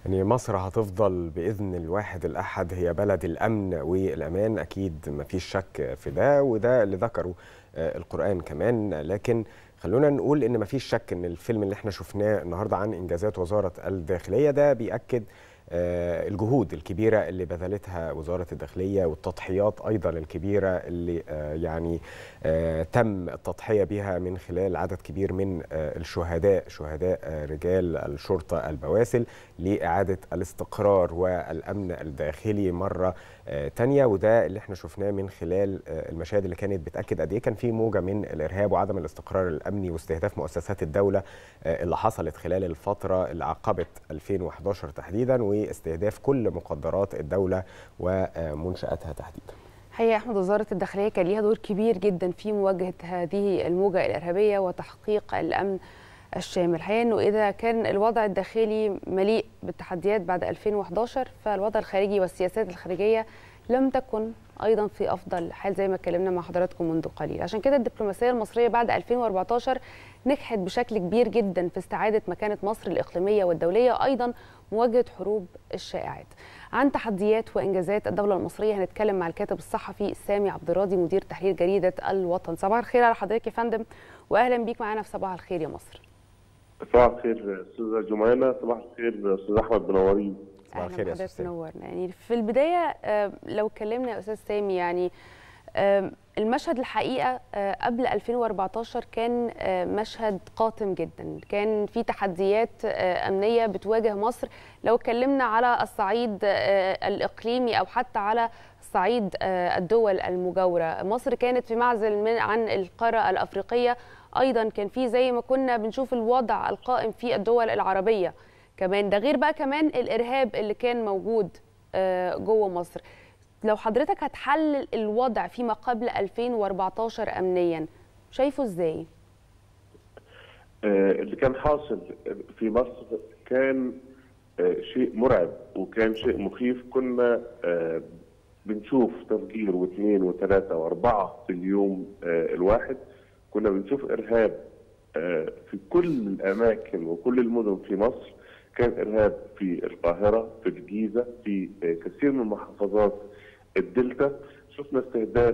يعني مصر هتفضل باذن الواحد الاحد هي بلد الامن والامان اكيد ما فيش شك في ده وده اللي ذكره القران كمان لكن خلونا نقول ان ما فيش شك ان الفيلم اللي احنا شفناه النهارده عن انجازات وزاره الداخليه ده بياكد الجهود الكبيرة اللي بذلتها وزارة الداخلية والتضحيات أيضا الكبيرة اللي يعني تم التضحية بها من خلال عدد كبير من الشهداء شهداء رجال الشرطة البواسل لإعادة الاستقرار والأمن الداخلي مرة تانية وده اللي احنا شفناه من خلال المشاهد اللي كانت بتأكد قد إيه كان في موجة من الإرهاب وعدم الاستقرار الأمني واستهداف مؤسسات الدولة اللي حصلت خلال الفترة اللي عقبت 2011 تحديدا واستهداف كل مقدرات الدولة ومنشآتها تحديدا حقيقة أحمد وزارة الداخلية كان ليها دور كبير جدا في مواجهة هذه الموجة الإرهابية وتحقيق الأمن الشامل الحقيقة أنه إذا كان الوضع الداخلي مليء بالتحديات بعد 2011 فالوضع الخارجي والسياسات الخارجية لم تكن ايضا في افضل حال زي ما اتكلمنا مع حضراتكم منذ قليل عشان كده الدبلوماسيه المصريه بعد 2014 نجحت بشكل كبير جدا في استعاده مكانه مصر الاقليميه والدوليه ايضا مواجهه حروب الشائعات عن تحديات وانجازات الدوله المصريه هنتكلم مع الكاتب الصحفي سامي عبد الراضي مدير تحرير جريده الوطن صباح الخير على حضرتك يا فندم واهلا بيك معانا في صباح الخير يا مصر صباح الخير استاذه جمانه صباح الخير استاذ احمد منورين صباح الخير يا استاذ سامي نورنا يعني في البدايه لو اتكلمنا يا استاذ سامي يعني المشهد الحقيقه قبل 2014 كان مشهد قاتم جدا كان في تحديات امنيه بتواجه مصر لو اتكلمنا على الصعيد الاقليمي او حتى على صعيد الدول المجاوره مصر كانت في معزل من عن القاره الافريقيه ايضا كان في زي ما كنا بنشوف الوضع القائم في الدول العربيه كمان ده غير بقى كمان الارهاب اللي كان موجود جوه مصر لو حضرتك هتحلل الوضع فيما قبل 2014 امنيا شايفه ازاي اللي كان حاصل في مصر كان شيء مرعب وكان شيء مخيف كنا بنشوف تفجير واثنين وثلاثه واربعه في اليوم الواحد كنا بنشوف ارهاب في كل الاماكن وكل المدن في مصر كان ارهاب في القاهره في الجيزه في كثير من محافظات الدلتا شفنا استهداف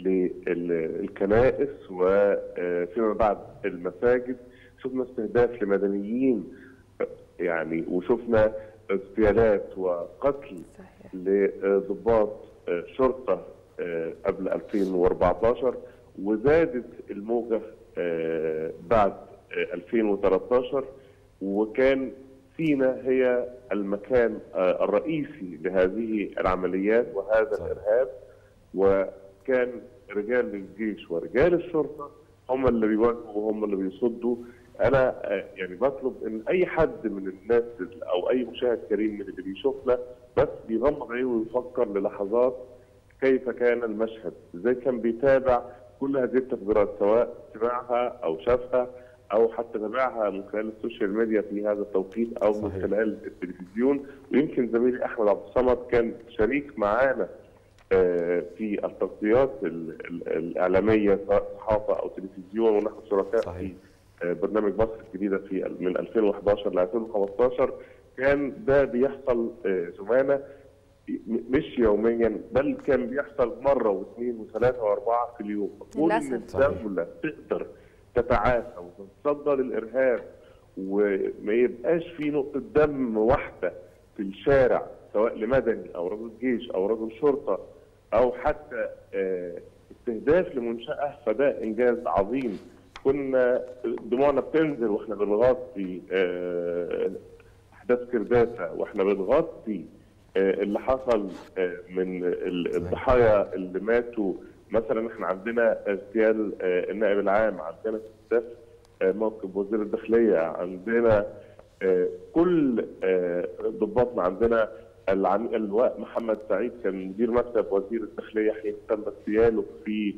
للكنائس وفيما بعد المساجد شفنا استهداف لمدنيين يعني وشفنا اغتيالات وقتل لضباط شرطه قبل 2014 وزادت الموجه بعد 2013 وكان سينا هي المكان الرئيسي لهذه العمليات وهذا الارهاب وكان رجال الجيش ورجال الشرطه هم اللي بيواجهوا وهم اللي بيصدوا انا يعني بطلب ان اي حد من الناس او اي مشاهد كريم من اللي بيشوفنا بس بيغمض عينه ويفكر للحظات كيف كان المشهد ازاي كان بيتابع كل هذه التفجيرات سواء سمعها او شافها او حتى تابعها من خلال السوشيال ميديا في هذا التوقيت او صحيح. من خلال التلفزيون ويمكن زميلي احمد عبد الصمد كان شريك معانا في التغطيات الاعلاميه سواء صحافه او تلفزيون ونحن شركاء صحيح. في برنامج مصر الجديده في من 2011 ل 2015 كان ده بيحصل زمانه مش يوميا بل كان بيحصل مره واثنين وثلاثه واربعه في اليوم كل الدوله تقدر تتعافى وتتصدى للارهاب وما يبقاش في نقطه دم واحده في الشارع سواء لمدني او رجل جيش او رجل شرطه او حتى استهداف لمنشاه فده انجاز عظيم كنا دموعنا بتنزل واحنا بنغطي احداث كرداسه واحنا بنغطي اللي حصل من الضحايا اللي ماتوا مثلا احنا عندنا اغتيال النائب العام عندنا استهداف موكب وزير الداخليه عندنا كل ضباطنا عندنا اللواء محمد سعيد كان مدير مكتب وزير الداخليه حين تم اغتياله في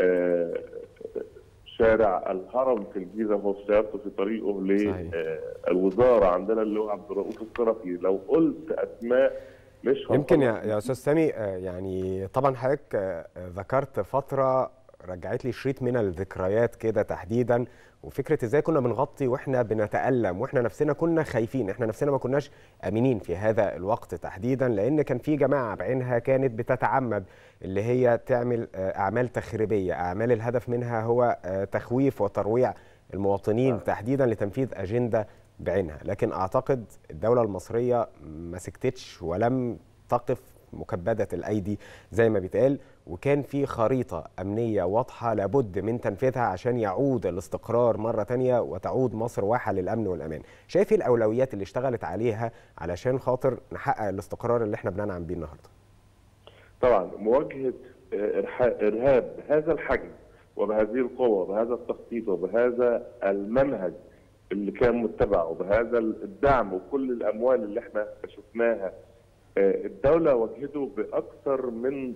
شارع الهرم في الجيزه وهو في سيارته في طريقه للوزاره عندنا اللواء عبد الرؤوف الصرفي لو قلت اسماء مش يمكن يا استاذ سامي يعني طبعا حضرتك ذكرت فتره رجعت لي شريط من الذكريات كده تحديدا وفكره ازاي كنا بنغطي واحنا بنتالم واحنا نفسنا كنا خايفين احنا نفسنا ما كناش امنين في هذا الوقت تحديدا لان كان في جماعه بعينها كانت بتتعمد اللي هي تعمل اعمال تخريبيه اعمال الهدف منها هو تخويف وترويع المواطنين آه. تحديدا لتنفيذ اجنده بعينها لكن اعتقد الدوله المصريه ما سكتتش ولم تقف مكبده الايدي زي ما بيتقال وكان في خريطه امنيه واضحه لابد من تنفيذها عشان يعود الاستقرار مره تانية وتعود مصر واحه للامن والامان شايف ايه الاولويات اللي اشتغلت عليها علشان خاطر نحقق الاستقرار اللي احنا بننعم بيه النهارده طبعا مواجهه ارهاب بهذا الحجم وبهذه القوه وبهذا التخطيط وبهذا المنهج اللي كان متبع وبهذا الدعم وكل الاموال اللي احنا شفناها الدوله واجهته باكثر من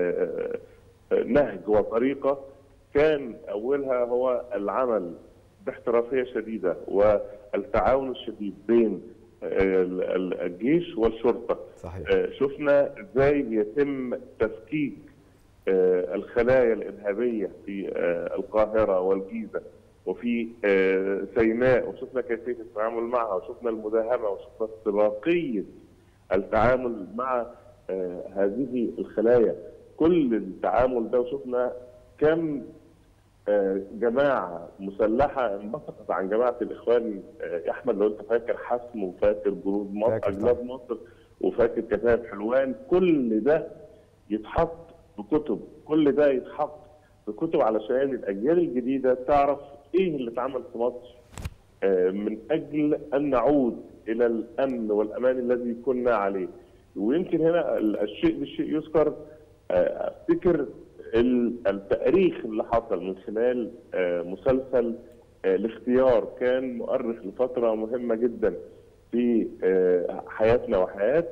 نهج وطريقه كان اولها هو العمل باحترافيه شديده والتعاون الشديد بين الجيش والشرطه صحيح. شفنا ازاي يتم تفكيك الخلايا الارهابيه في القاهره والجيزه وفي سيناء وشفنا كيفيه التعامل معها وشفنا المداهمه وشفنا استباقيه التعامل مع هذه الخلايا كل التعامل ده وشفنا كم جماعه مسلحه انبثقت عن جماعه الاخوان يا احمد لو انت فاكر حسم وفاكر جنود مصر اجناد مصر وفاكر كتاب حلوان كل ده يتحط بكتب كل ده يتحط بكتب علشان الاجيال الجديده تعرف ايه اللي اتعمل في مصر من اجل ان نعود الى الامن والامان الذي كنا عليه ويمكن هنا الشيء بالشيء يذكر افتكر التاريخ اللي حصل من خلال مسلسل الاختيار كان مؤرخ لفتره مهمه جدا في حياتنا وحياه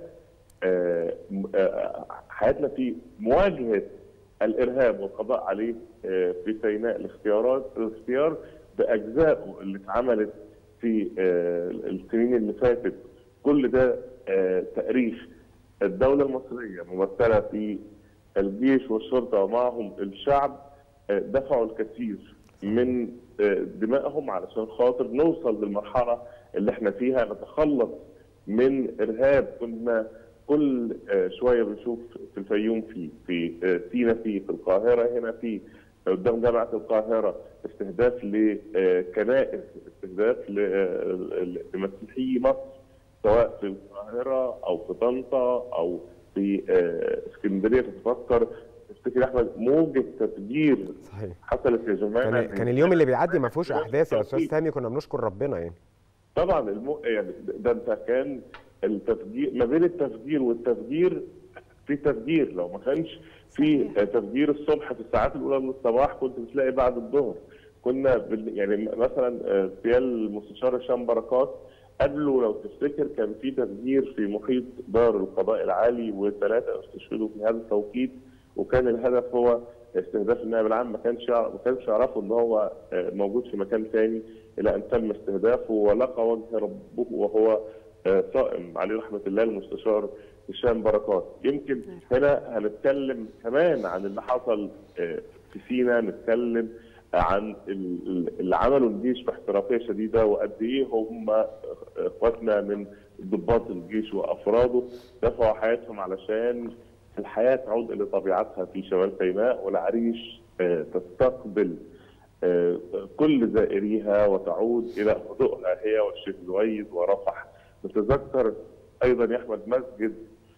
حياتنا في مواجهه الارهاب والقضاء عليه في سيناء الاختيارات الاختيار باجزائه اللي اتعملت في السنين اللي فاتت كل ده تاريخ الدوله المصريه ممثله في الجيش والشرطه ومعهم الشعب دفعوا الكثير من دمائهم علشان خاطر نوصل للمرحله اللي احنا فيها نتخلص من ارهاب كنا كل شويه بنشوف في الفيوم في في سينا في في القاهره هنا في قدام جامعه القاهره استهداف لكنائس استهداف لمسيحي مصر سواء في القاهره او في طنطا او في اسكندريه تتفكر تفتكر احمد موجه تفجير صحيح حصلت يا جماعه كان, كان اليوم اللي بيعدي ما فيهوش احداث يا استاذ سامي كنا بنشكر ربنا يعني طبعا الم... يعني ده انت كان التفجير ما بين التفجير والتفجير في تفجير لو ما كانش في تفجير الصبح في الساعات الاولى من الصباح كنت بتلاقي بعد الظهر كنا بال... يعني مثلا اغتيال المستشار هشام بركات قبله لو تفتكر كان في تفجير في محيط دار القضاء العالي وثلاثه استشهدوا في هذا التوقيت وكان الهدف هو استهداف النائب العام ما كانش ما كانش يعرفوا ان هو موجود في مكان ثاني الى ان تم استهدافه ولقى وجه ربه وهو صائم عليه رحمه الله المستشار هشام بركات يمكن هنا هنتكلم كمان عن اللي حصل في سينا نتكلم عن اللي عملوا الجيش باحترافيه شديده وقد ايه هم اخواتنا من ضباط الجيش وافراده دفعوا حياتهم علشان الحياه تعود الى طبيعتها في شمال سيناء والعريش تستقبل كل زائريها وتعود الى هدوءها هي والشيخ زويد ورفح نتذكر ايضا يا احمد مسجد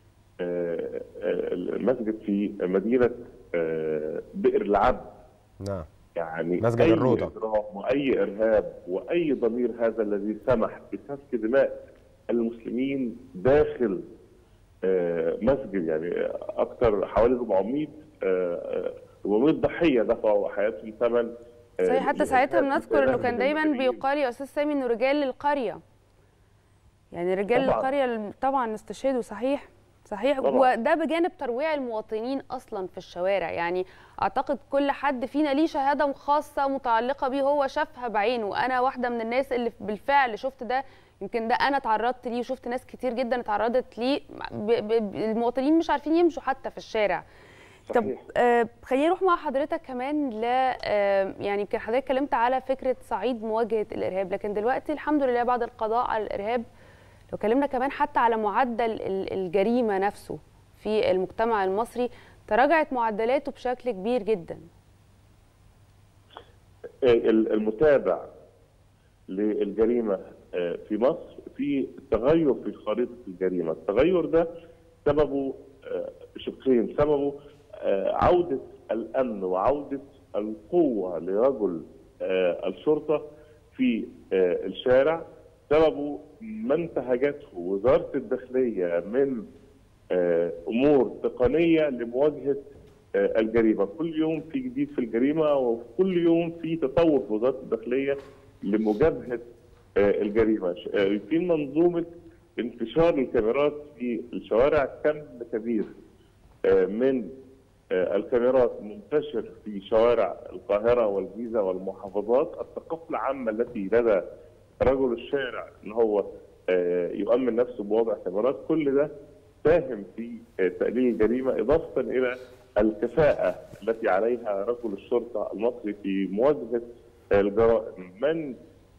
المسجد في مدينه بئر العبد نعم يعني مسجد اي الروضة. اجرام واي ارهاب واي ضمير هذا الذي سمح بسفك دماء المسلمين داخل مسجد يعني اكثر حوالي 400 400 ضحيه دفعوا حياتهم ثمن صحيح حتى ساعتها بنذكر انه كان دايما بيقال يا استاذ سامي انه رجال القريه يعني رجال طبعاً. القريه طبعا استشهدوا صحيح صحيح طبعاً. وده بجانب ترويع المواطنين اصلا في الشوارع يعني اعتقد كل حد فينا ليه شهاده خاصه متعلقه بيه هو شافها بعينه انا واحده من الناس اللي بالفعل شفت ده يمكن ده انا تعرضت ليه وشفت ناس كتير جدا اتعرضت ليه ب- ب- ب- المواطنين مش عارفين يمشوا حتى في الشارع طب آه خلينا نروح مع حضرتك كمان ل آه يعني يمكن حضرتك اتكلمت على فكره صعيد مواجهه الارهاب لكن دلوقتي الحمد لله بعد القضاء على الارهاب لو اتكلمنا كمان حتى على معدل الجريمه نفسه في المجتمع المصري تراجعت معدلاته بشكل كبير جدا المتابع للجريمه في مصر في تغير في خريطه الجريمه، التغير ده سببه شقين، سببه عوده الامن وعوده القوه لرجل الشرطه في الشارع، سببه ما انتهجته وزاره الداخليه من امور تقنيه لمواجهه الجريمه، كل يوم في جديد في الجريمه وكل يوم في تطور في وزاره الداخليه لمجابهه الجريمه، في منظومه انتشار الكاميرات في الشوارع كم كبير من الكاميرات منتشر في شوارع القاهره والجيزه والمحافظات، الثقافه العامه التي لدى رجل الشارع ان هو يؤمن نفسه بوضع كاميرات، كل ده ساهم في تقليل الجريمه اضافه الى الكفاءه التي عليها رجل الشرطه المصري في مواجهه الجرائم من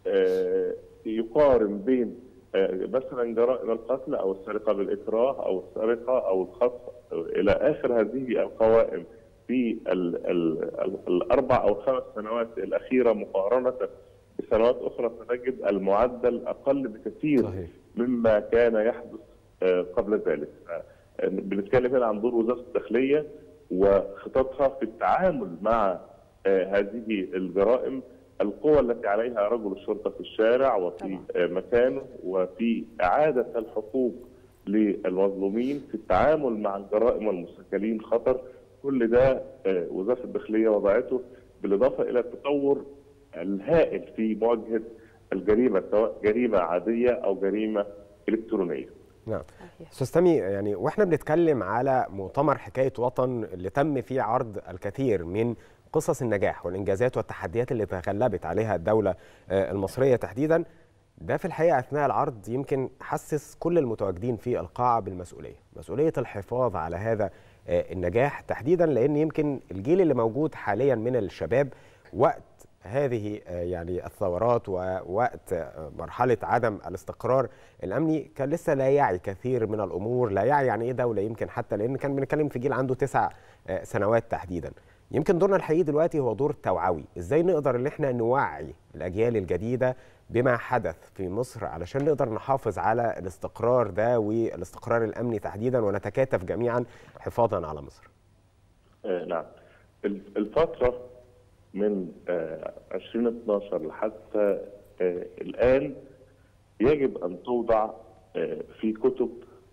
يقارن بين مثلا جرائم القتل او السرقه بالاكراه او السرقه او الخطف الى اخر هذه القوائم في ال ال ال الاربع او خمس سنوات الاخيره مقارنه بسنوات اخرى سنجد المعدل اقل بكثير صحيح. مما كان يحدث قبل ذلك. بنتكلم هنا عن دور وزاره الداخليه وخططها في التعامل مع هذه الجرائم القوى التي عليها رجل الشرطه في الشارع وفي مكانه وفي اعاده الحقوق للمظلومين في التعامل مع الجرائم والمستكلين خطر كل ده وزاره الداخليه وضعته بالاضافه الى التطور الهائل في مواجهه الجريمه سواء جريمه عاديه او جريمه الكترونيه. نعم استاذ سامي يعني واحنا بنتكلم على مؤتمر حكايه وطن اللي تم فيه عرض الكثير من قصص النجاح والانجازات والتحديات اللي تغلبت عليها الدوله المصريه تحديدا ده في الحقيقه اثناء العرض يمكن حسس كل المتواجدين في القاعه بالمسؤوليه، مسؤوليه الحفاظ على هذا النجاح تحديدا لان يمكن الجيل اللي موجود حاليا من الشباب وقت هذه يعني الثورات ووقت مرحله عدم الاستقرار الامني كان لسه لا يعي كثير من الامور، لا يعي يعني ايه دوله يمكن حتى لان كان بنتكلم في جيل عنده تسع سنوات تحديدا. يمكن دورنا الحقيقي دلوقتي هو دور توعوي، ازاي نقدر ان احنا نوعي الاجيال الجديده بما حدث في مصر علشان نقدر نحافظ على الاستقرار ده والاستقرار الامني تحديدا ونتكاتف جميعا حفاظا على مصر. آه نعم. الفتره من آه 2012 لحتى آه الان يجب ان توضع في كتب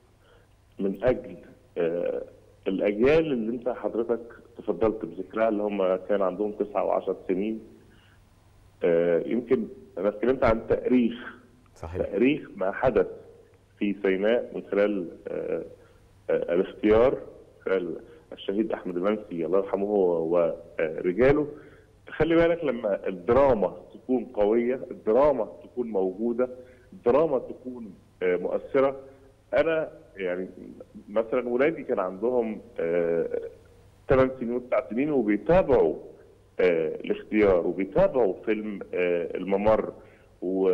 من اجل الاجيال اللي انت حضرتك تفضلت بذكرها اللي هم كان عندهم تسعة وعشر سنين يمكن انا اتكلمت عن تاريخ صحيح. تاريخ ما حدث في سيناء من خلال الاختيار خلال الشهيد احمد المنسي الله يرحمه هو ورجاله خلي بالك لما الدراما تكون قويه الدراما تكون موجوده الدراما تكون مؤثره انا يعني مثلا ولادي كان عندهم ثمان سنين وتسع سنين وبيتابعوا آه الاختيار وبيتابعوا فيلم آه الممر و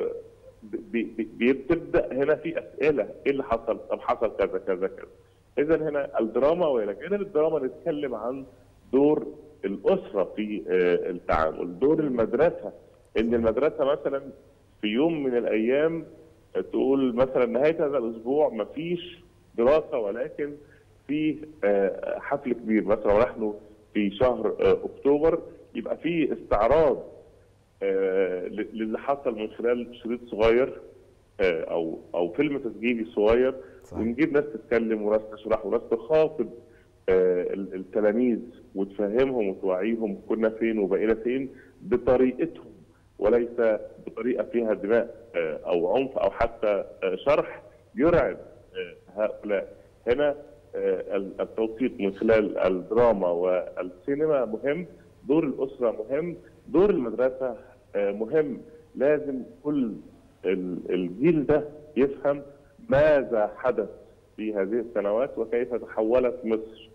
بتبدا هنا في اسئله ايه اللي حصل؟ طب حصل كذا كذا كذا. اذا هنا الدراما والى جانب الدراما نتكلم عن دور الاسره في آه التعامل، دور المدرسه ان المدرسه مثلا في يوم من الايام تقول مثلا نهايه هذا الاسبوع مفيش دراسه ولكن في حفل كبير مثلا ونحن في شهر اكتوبر يبقى في استعراض للي حصل من خلال شريط صغير او او فيلم تسجيلي صغير صحيح. ونجيب ناس تتكلم وناس تشرح وناس تخاطب التلاميذ وتفهمهم وتوعيهم كنا فين وبقينا فين بطريقتهم وليس بطريقه فيها دماء او عنف او حتى شرح يرعب هؤلاء هنا التوثيق من خلال الدراما والسينما مهم دور الاسره مهم دور المدرسه مهم لازم كل الجيل ده يفهم ماذا حدث في هذه السنوات وكيف تحولت مصر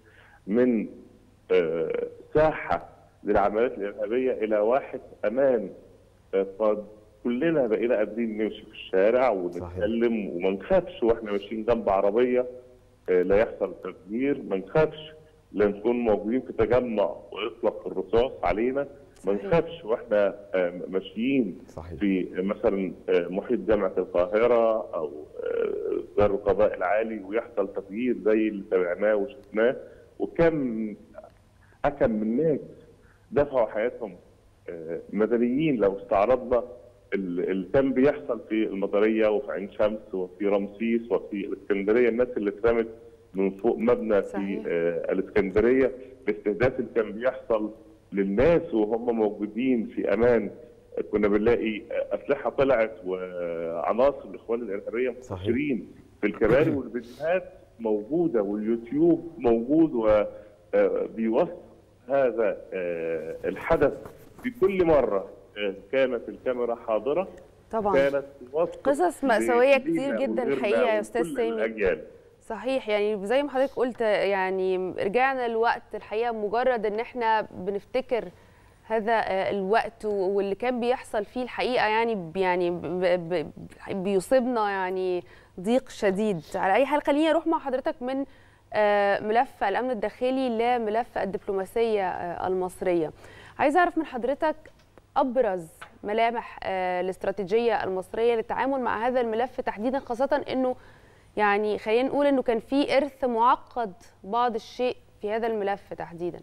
من آه، ساحه للعمليات الارهابيه الى واحد امان آه، قد كلنا بقينا قادرين نمشي في الشارع ونتكلم وما نخافش واحنا ماشيين جنب عربيه آه، لا يحصل تفجير ما نخافش لا نكون موجودين في تجمع ويطلق الرصاص علينا ما صحيح. نخافش واحنا آه، ماشيين صحيح في مثلا آه، محيط جامعه القاهره او آه، دار القضاء العالي ويحصل تغيير زي اللي تابعناه وشفناه وكم حكم من ناس دفعوا حياتهم آه، مدنيين لو استعرضنا ال- اللي كان بيحصل في المطريه وفي عين شمس وفي رمسيس وفي الاسكندريه الناس اللي اترمت من فوق مبنى في صحيح. آه، الاسكندريه الاستهداف اللي كان بيحصل للناس وهم موجودين في امان كنا بنلاقي اسلحه طلعت وعناصر الاخوان الارهابيه صحيح. منتشرين في الكباري والفيديوهات موجوده واليوتيوب موجود وبيوثق هذا آه، الحدث في كل مره آه، كانت الكاميرا حاضره طبعا كانت توثق قصص مأساوية كتير لينا جدا وغيرنا حقيقة يا أستاذ وكل سامي. الأجيال. صحيح يعني زي ما حضرتك قلت يعني رجعنا الوقت الحقيقه مجرد ان احنا بنفتكر هذا آه، الوقت و- واللي كان بيحصل فيه الحقيقه يعني ب- يعني ب- ب- بيصيبنا يعني ضيق شديد على اي حال خليني اروح مع حضرتك من آه، ملف الامن الداخلي لملف الدبلوماسيه آه، المصريه عايزه اعرف من حضرتك ابرز ملامح آه، الاستراتيجيه المصريه للتعامل مع هذا الملف تحديدا خاصه انه يعني خلينا نقول انه كان في ارث معقد بعض الشيء في هذا الملف تحديدا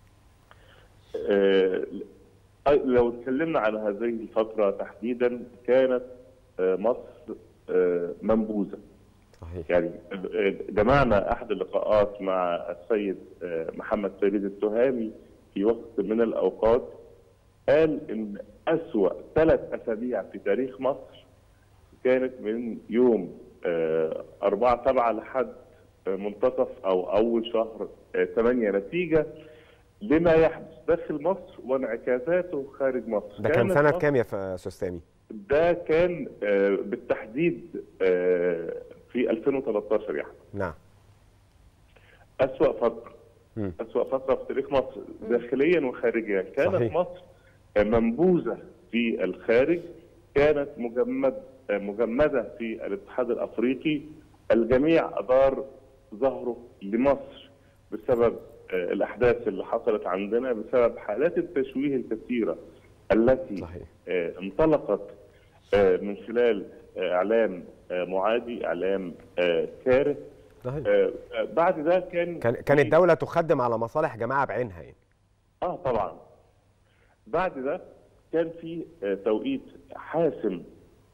آه، لو اتكلمنا عن هذه الفترة تحديدا كانت آه، مصر آه، منبوذة صحيح يعني آه، جمعنا أحد اللقاءات مع السيد آه، محمد فريد التهامي في وقت من الأوقات قال إن أسوأ ثلاث أسابيع في تاريخ مصر كانت من يوم آه، 4 7 لحد آه، منتصف أو أول شهر 8 نتيجة لما يحدث داخل مصر وانعكاساته خارج مصر ده كان كانت سنه مصر- كام يا ف- استاذ سامي؟ ده كان آه، بالتحديد آه، في 2013 يعني نعم أسوأ فترة مم. أسوأ فترة في تاريخ مصر داخليا وخارجيا كانت صحيح. مصر منبوذة في الخارج كانت مجمد مجمدة في الاتحاد الأفريقي الجميع أدار ظهره لمصر بسبب آه، الأحداث اللي حصلت عندنا بسبب حالات التشويه الكثيرة التي صحيح آه، انطلقت آه، من خلال آه، إعلام آه، معادي إعلام آه، كاره صحيح آه، آه، بعد ده كان كان كان الدوله تخدم على مصالح جماعه بعينها يعني اه طبعا بعد ده كان في آه، توقيت حاسم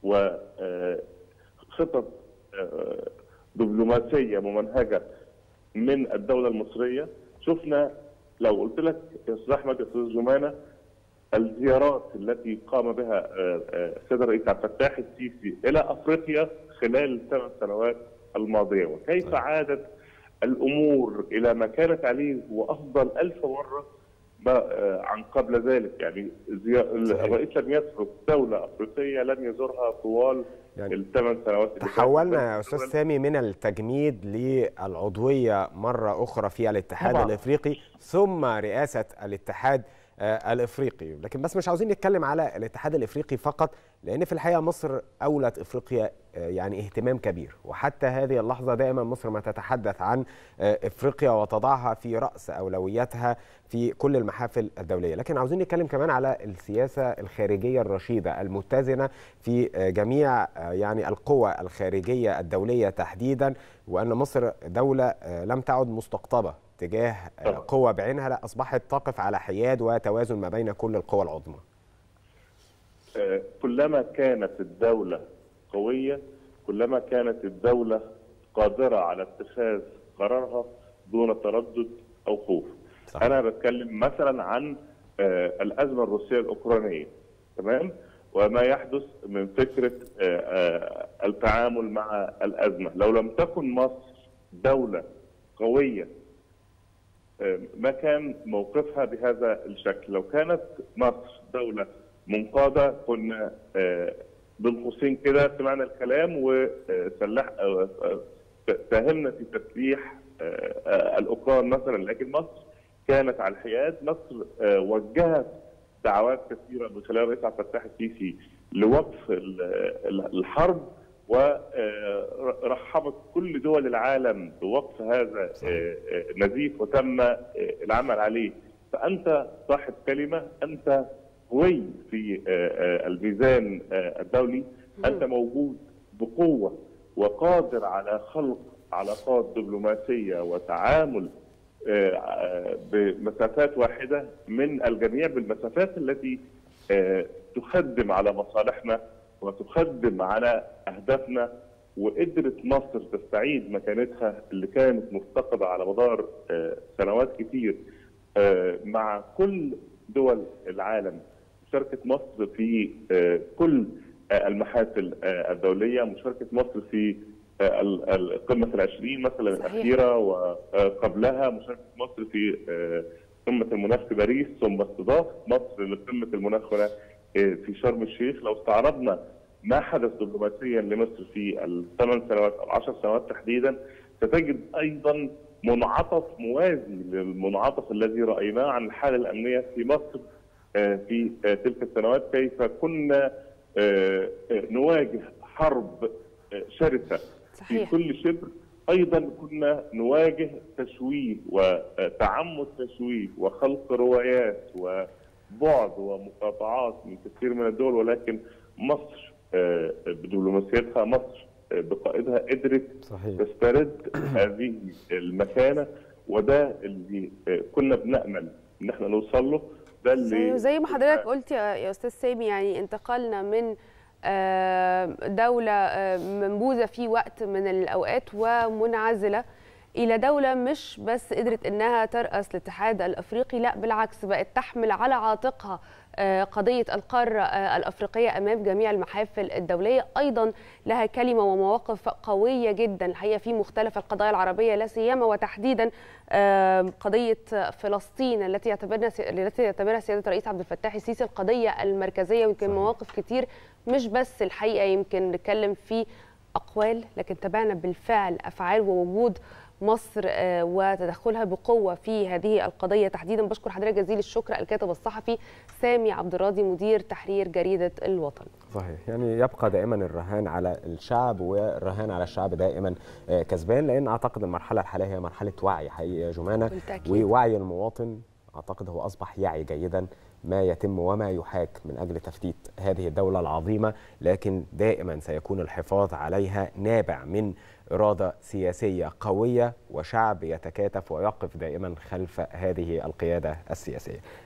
وخطط دبلوماسيه ممنهجه من الدوله المصريه شفنا لو قلت لك يا استاذ احمد يا استاذ جمانه الزيارات التي قام بها آه، آه، السيد الرئيس عبد الفتاح السيسي الى افريقيا خلال الثمان سنوات الماضيه وكيف طيب. عادت الامور الى ما كانت عليه وافضل ألف مره ما آه، عن قبل ذلك يعني زي- صحيح. الرئيس لم يترك دوله افريقيه لم يزورها طوال يعني الثمان سنوات اللي فاتت. تحولنا يا استاذ سامي من التجميد للعضويه مره اخرى في الاتحاد طبعاً. الافريقي ثم رئاسه الاتحاد آه، الافريقي لكن بس مش عاوزين نتكلم على الاتحاد الافريقي فقط لان في الحقيقه مصر اولت افريقيا آه، يعني اهتمام كبير وحتى هذه اللحظه دائما مصر ما تتحدث عن آه، افريقيا وتضعها في راس اولوياتها في كل المحافل الدوليه لكن عاوزين نتكلم كمان على السياسه الخارجيه الرشيده المتزنه في آه، جميع آه، يعني القوى الخارجيه الدوليه تحديدا وان مصر دوله آه، لم تعد مستقطبه تجاه آه، طبعاً. قوة بعينها لا أصبحت تقف على حياد وتوازن ما بين كل القوى العظمى آه، كلما كانت الدولة قوية كلما كانت الدولة قادرة على اتخاذ قرارها دون تردد أو خوف صحيح. أنا بتكلم مثلا عن آه، الأزمة الروسية الأوكرانية تمام وما يحدث من فكرة آه، آه، التعامل مع الأزمة لو لم تكن مصر دولة قوية آه، ما كان موقفها بهذا الشكل لو كانت مصر دولة منقادة كنا آه، بين قوسين كده سمعنا الكلام وسلح آه، آه، ساهمنا في تسليح الاوكران مثلا لكن مصر كانت على الحياد مصر وجهت دعوات كثيره من خلال الرئيس عبد الفتاح السيسي لوقف الحرب ورحبت كل دول العالم بوقف هذا النزيف وتم العمل عليه فانت صاحب كلمه انت قوي في الميزان الدولي انت موجود بقوه وقادر على خلق علاقات دبلوماسيه وتعامل بمسافات واحده من الجميع بالمسافات التي تخدم على مصالحنا وتخدم على اهدافنا وقدرت مصر تستعيد مكانتها اللي كانت مفتقده على مدار سنوات كتير مع كل دول العالم مشاركه مصر في كل المحافل الدوليه مشاركه مصر في القمه العشرين مثلا صحيح. الاخيره وقبلها مشاركه مصر في قمه المناخ في باريس ثم استضافه مصر لقمه المناخ هنا في شرم الشيخ لو استعرضنا ما حدث دبلوماسيا لمصر في الثمان سنوات او العشر سنوات تحديدا ستجد ايضا منعطف موازي للمنعطف الذي رايناه عن الحاله الامنيه في مصر في تلك السنوات كيف كنا نواجه حرب شرسه صحيح. في كل شبر ايضا كنا نواجه تشويه وتعمد تشويه وخلق روايات وبعد ومقاطعات من كثير من الدول ولكن مصر بدبلوماسيتها مصر بقائدها قدرت صحيح. تسترد هذه المكانه وده اللي كنا بنامل ان احنا نوصل له ده اللي زي ما حضرتك قلت يا استاذ سامي يعني انتقلنا من دولة منبوذة في وقت من الأوقات ومنعزلة إلى دولة مش بس قدرت إنها ترأس الاتحاد الأفريقي لا بالعكس بقت تحمل على عاتقها قضية القارة الأفريقية أمام جميع المحافل الدولية أيضا لها كلمة ومواقف قوية جدا الحقيقة في مختلف القضايا العربية لا سيما وتحديدا قضية فلسطين التي يعتبرها التي يعتبرها سيادة الرئيس عبد الفتاح السيسي القضية المركزية ويمكن مواقف كتير مش بس الحقيقة يمكن نتكلم في أقوال لكن تابعنا بالفعل أفعال ووجود مصر وتدخلها بقوه في هذه القضيه تحديدا بشكر حضرتك جزيل الشكر الكاتب الصحفي سامي عبد الراضي مدير تحرير جريده الوطن. صحيح يعني يبقى دائما الرهان على الشعب والرهان على الشعب دائما كسبان لان اعتقد المرحله الحاليه هي مرحله وعي حقيقي يا جمانه ووعي المواطن اعتقد هو اصبح يعي جيدا ما يتم وما يحاك من اجل تفتيت هذه الدوله العظيمه لكن دائما سيكون الحفاظ عليها نابع من اراده سياسيه قويه وشعب يتكاتف ويقف دائما خلف هذه القياده السياسيه.